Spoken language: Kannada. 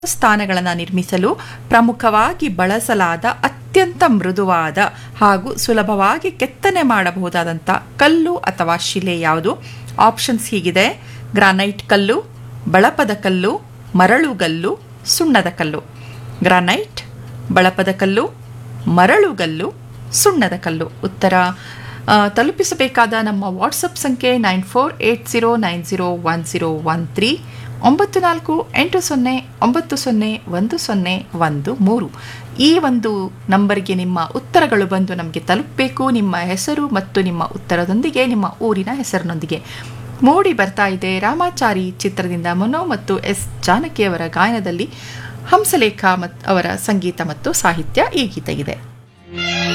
ಸ್ಥಾನಗಳನ್ನು ನಿರ್ಮಿಸಲು ಪ್ರಮುಖವಾಗಿ ಬಳಸಲಾದ ಅತ್ಯಂತ ಮೃದುವಾದ ಹಾಗೂ ಸುಲಭವಾಗಿ ಕೆತ್ತನೆ ಮಾಡಬಹುದಾದಂಥ ಕಲ್ಲು ಅಥವಾ ಶಿಲೆ ಯಾವುದು ಆಪ್ಷನ್ಸ್ ಹೀಗಿದೆ ಗ್ರಾನೈಟ್ ಕಲ್ಲು ಬಳಪದ ಕಲ್ಲು ಮರಳುಗಲ್ಲು ಸುಣ್ಣದ ಕಲ್ಲು ಗ್ರಾನೈಟ್ ಬಳಪದ ಕಲ್ಲು ಮರಳುಗಲ್ಲು ಸುಣ್ಣದ ಕಲ್ಲು ಉತ್ತರ ಆ, ತಲುಪಿಸಬೇಕಾದ ನಮ್ಮ ವಾಟ್ಸಪ್ ಸಂಖ್ಯೆ nine four eight zero nine zero one zero one three ಒಂಬತ್ತು ನಾಲ್ಕು ಎಂಟು ಸೊನ್ನೆ ಒಂಬತ್ತು ಸೊನ್ನೆ ಒಂದು ಸೊನ್ನೆ ಒಂದು ಮೂರು ಈ ಒಂದು ನಂಬರ್ಗೆ ನಿಮ್ಮ ಉತ್ತರಗಳು ಬಂದು ನಮಗೆ ತಲುಪಬೇಕು ನಿಮ್ಮ ಹೆಸರು ಮತ್ತು ನಿಮ್ಮ ಉತ್ತರದೊಂದಿಗೆ ನಿಮ್ಮ ಊರಿನ ಹೆಸರಿನೊಂದಿಗೆ ಮೂಡಿ ಬರ್ತಾ ಇದೆ ರಾಮಾಚಾರಿ ಚಿತ್ರದಿಂದ ಮನೋ ಮತ್ತು ಎಸ್ ಜಾನಕಿಯವರ ಗಾಯನದಲ್ಲಿ ಹಂಸಲೇಖ ಮತ್ ಅವರ ಸಂಗೀತ ಮತ್ತು ಸಾಹಿತ್ಯ ಈ ಗೀತೆಗಿದೆ